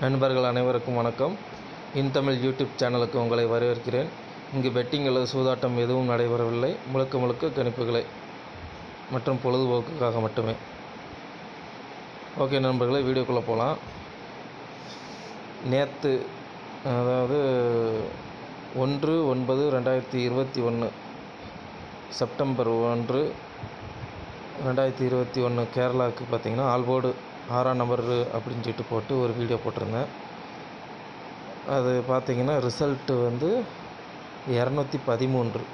நண்பர்கள் அனைவருக்கும் வணக்கம் இன்தமிழ் யூடியூப் சேனலுக்கு உங்களை வரவேற்கிறேன் இங்கு பெட்டிங் அல்லது சூதாட்டம் எதுவும் நடைபெறவில்லை முழுக்க முழுக்க கணிப்புகளை மற்றும் பொழுதுபோக்குக்காக மட்டுமே ஓகே நண்பர்களே வீடியோக்குள்ளே போகலாம் நேற்று அதாவது ஒன்று ஒன்பது ரெண்டாயிரத்தி இருபத்தி ஒன்று செப்டம்பர் ஒன்று ரெண்டாயிரத்தி இருபத்தி ஒன்று கேரளாவுக்கு பார்த்தீங்கன்னா ஆல்போர்டு ஆறாம் நம்பர் அப்படின்னு சொல்லிட்டு போட்டு ஒரு வீடியோ போட்டிருந்தேன் அது பார்த்தீங்கன்னா ரிசல்ட்டு வந்து இரநூத்தி பதிமூன்று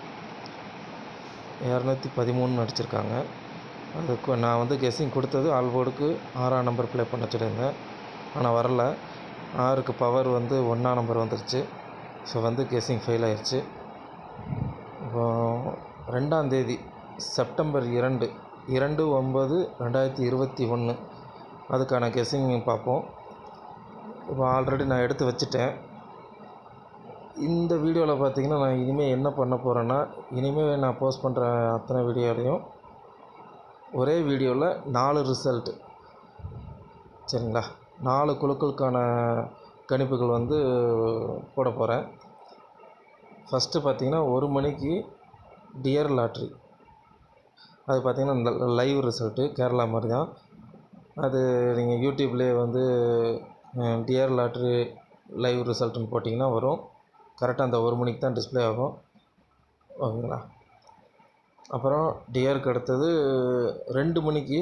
இரநூத்தி பதிமூணு அடிச்சிருக்காங்க அதுக்கு நான் வந்து கெஸ்ஸிங் கொடுத்தது ஆல்போர்டுக்கு ஆறாம் நம்பர் ப்ளே பண்ண சொல்லியிருந்தேன் ஆனால் வரல ஆறுக்கு பவர் வந்து ஒன்றாம் நம்பர் வந்துருச்சு ஸோ வந்து கெஸ்ஸிங் ஃபெயில் ஆயிடுச்சு இப்போ ரெண்டாம் தேதி செப்டம்பர் இரண்டு இரண்டு ஒம்பது ரெண்டாயிரத்தி இருபத்தி ஒன்று அதுக்கான கெஸ்ஸிங் பார்ப்போம் இப்போ ஆல்ரெடி நான் எடுத்து வச்சுட்டேன் இந்த வீடியோவில் பார்த்தீங்கன்னா நான் இனிமேல் என்ன பண்ண போகிறேன்னா இனிமேல் நான் போஸ்ட் பண்ணுற அத்தனை வீடியோலையும் ஒரே வீடியோவில் நாலு ரிசல்ட்டு சரிங்களா நாலு குழுக்களுக்கான கணிப்புகள் வந்து போட போகிறேன் ஃபஸ்ட்டு பார்த்தீங்கன்னா ஒரு மணிக்கு டியர் லாட்ரி அது பார்த்தீங்கன்னா இந்த லைவ் ரிசல்ட்டு கேரளா மாதிரி தான் அது நீங்கள் யூடியூப்லேயே வந்து டியர் லாட்ரி லைவ் ரிசல்ட்டுன்னு போட்டிங்கன்னா வரும் கரெக்டாக அந்த ஒரு மணிக்கு தான் டிஸ்ப்ளே ஆகும் ஓகேங்களா அப்புறம் டியருக்கு அடுத்தது ரெண்டு மணிக்கு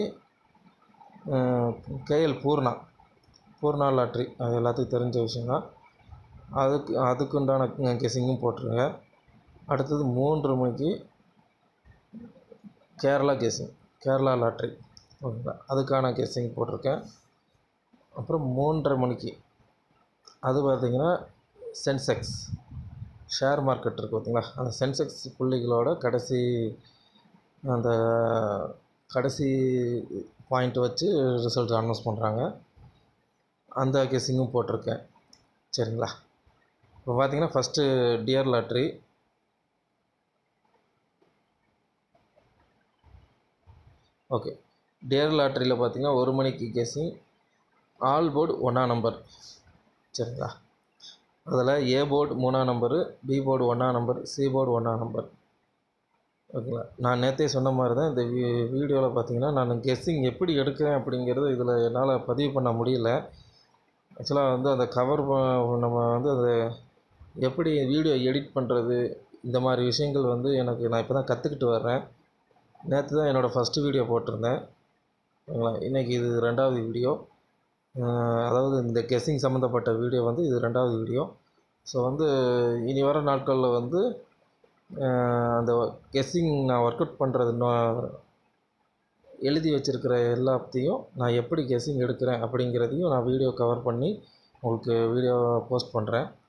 கேஎல் பூர்ணா பூர்ணா லாட்ரி அது எல்லாத்துக்கும் தெரிஞ்ச விஷயந்தான் அதுக்கு அதுக்கு உண்டான கெஸிங்கும் போட்டிருங்க அடுத்தது மூன்று மணிக்கு கேரளா கெஸிங் கேரளா லாட்ரி ஓகேங்களா அதுக்கான கெஸிங் போட்டிருக்கேன் அப்புறம் மூன்றரை மணிக்கு அது பார்த்திங்கன்னா சென்செக்ஸ் ஷேர் மார்க்கெட் இருக்குது பார்த்தீங்களா அந்த சென்செக்ஸ் புள்ளிகளோட கடைசி அந்த கடைசி பாயிண்ட் வச்சு ரிசல்ட் அனௌன்ஸ் பண்ணுறாங்க அந்த கெஸிங்கும் போட்டிருக்கேன் சரிங்களா இப்போ பார்த்தீங்கன்னா first dear lottery okay dear லாட்ரியில் பார்த்தீங்கன்னா ஒரு மணிக்கு கெஸிங் ஆல் போர்டு ஒன்றா நம்பர் சரிங்களா அதில் ஏ போர்டு மூணாம் நம்பரு பி போர்டு ஒன்றா நம்பர் சி போர்டு ஒன்றா நம்பர் ஓகேங்களா நான் நேற்றே சொன்ன மாதிரி தான் இந்த வீ வீடியோவில் பார்த்தீங்கன்னா நான் கெஸ்ஸிங் எப்படி எடுக்கிறேன் அப்படிங்கிறது இதில் என்னால் பதிவு பண்ண முடியல ஆக்சுவலாக வந்து அந்த கவர் நம்ம வந்து அதை எப்படி வீடியோ எடிட் பண்ணுறது இந்த மாதிரி விஷயங்கள் வந்து எனக்கு நான் இப்போ தான் கற்றுக்கிட்டு வர்றேன் நேற்று தான் என்னோடய ஃபஸ்ட்டு வீடியோ போட்டிருந்தேன் ஓகேங்களா இன்றைக்கி இது ரெண்டாவது வீடியோ அதாவது இந்த கெஸ்ஸிங் சம்மந்தப்பட்ட வீடியோ வந்து இது ரெண்டாவது வீடியோ ஸோ வந்து இனி வர நாட்களில் வந்து அந்த கெஸ்ஸிங் நான் ஒர்க் அவுட் பண்ணுறது எழுதி வச்சுருக்கிற எல்லாத்தையும் நான் எப்படி கெஸ்ஸிங் எடுக்கிறேன் அப்படிங்கிறதையும் நான் வீடியோ கவர் பண்ணி உங்களுக்கு வீடியோ போஸ்ட் பண்ணுறேன்